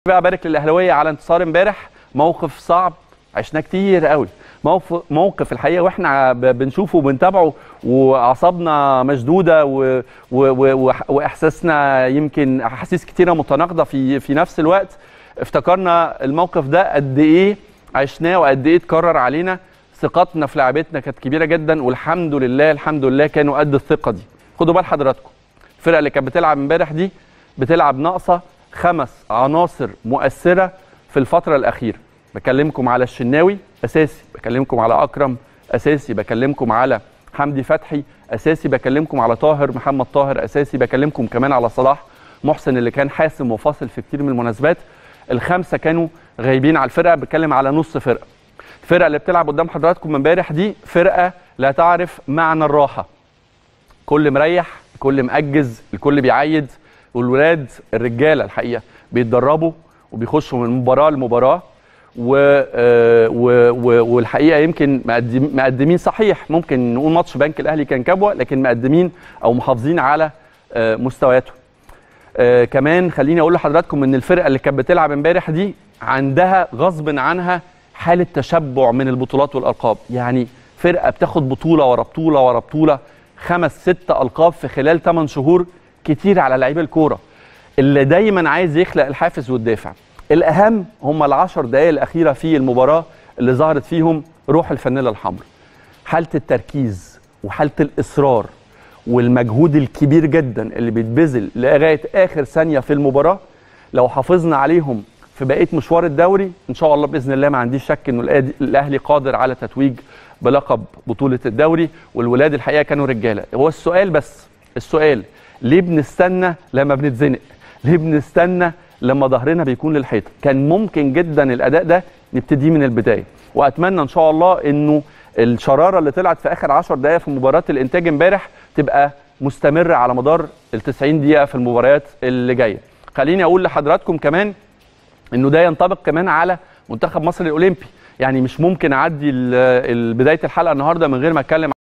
بقى ابارك للاهلاويه على انتصار امبارح موقف صعب عشناه كتير قوي موقف موقف الحقيقه واحنا ب- بنشوفه وبنتابعه واعصابنا مشدوده و و و واحساسنا يمكن احاسيس كتيره متناقضه في في نفس الوقت افتكرنا الموقف ده قد ايه عشناه وقد ايه اتكرر علينا ثقتنا في لعيبتنا كانت كبيره جدا والحمد لله الحمد لله كانوا قد الثقه دي خدوا بال حضراتكم الفرقه اللي كانت بتلعب امبارح دي بتلعب ناقصه خمس عناصر مؤثره في الفتره الاخيره بكلمكم على الشناوي اساسي بكلمكم على اكرم اساسي بكلمكم على حمدي فتحي اساسي بكلمكم على طاهر محمد طاهر اساسي بكلمكم كمان على صلاح محسن اللي كان حاسم وفاصل في كتير من المناسبات الخمسه كانوا غايبين على الفرقه بتكلم على نص فرقه الفرقه اللي بتلعب قدام حضراتكم امبارح دي فرقه لا تعرف معنى الراحه كل مريح كل مأجز الكل بيعيد والولاد الرجاله الحقيقه بيتدربوا وبيخشوا من مباراه لمباراه و... آه، و... و... والحقيقه يمكن مقدم... مقدمين صحيح ممكن نقول ماتش بنك الاهلي كان كبوه لكن مقدمين او محافظين على آه، مستوياتهم آه كمان خليني اقول لحضراتكم ان الفرقه اللي كانت بتلعب امبارح دي عندها غصب عنها حاله تشبع من البطولات والالقاب يعني فرقه بتاخد بطوله ورا بطوله ورا بطوله خمس ست القاب في خلال 8 شهور كتير على لعيبه الكوره اللي دايما عايز يخلق الحافز والدافع الاهم هم العشر دقائق الاخيره في المباراه اللي ظهرت فيهم روح الفانيلا الحمراء حاله التركيز وحاله الاصرار والمجهود الكبير جدا اللي بيتبذل لغايه اخر ثانيه في المباراه لو حافظنا عليهم في بقيه مشوار الدوري ان شاء الله باذن الله ما عنديش شك انه الأهلي- الاهلي قادر على تتويج بلقب بطوله الدوري والولاد الحقيقه كانوا رجاله هو السؤال بس السؤال ليه بنستنى لما بنتزنق ليه بنستنى لما ظهرنا بيكون للحيطه كان ممكن جدا الاداء ده نبتديه من البدايه واتمنى ان شاء الله انه الشراره اللي طلعت في اخر 10 دقائق في مباراه الانتاج امبارح تبقى مستمره على مدار ال 90 دقيقه في المباريات اللي جايه خليني اقول لحضراتكم كمان انه ده ينطبق كمان على منتخب مصر الاولمبي يعني مش ممكن اعدي ال- ال- بدايه الحلقه النهارده من غير ما اتكلم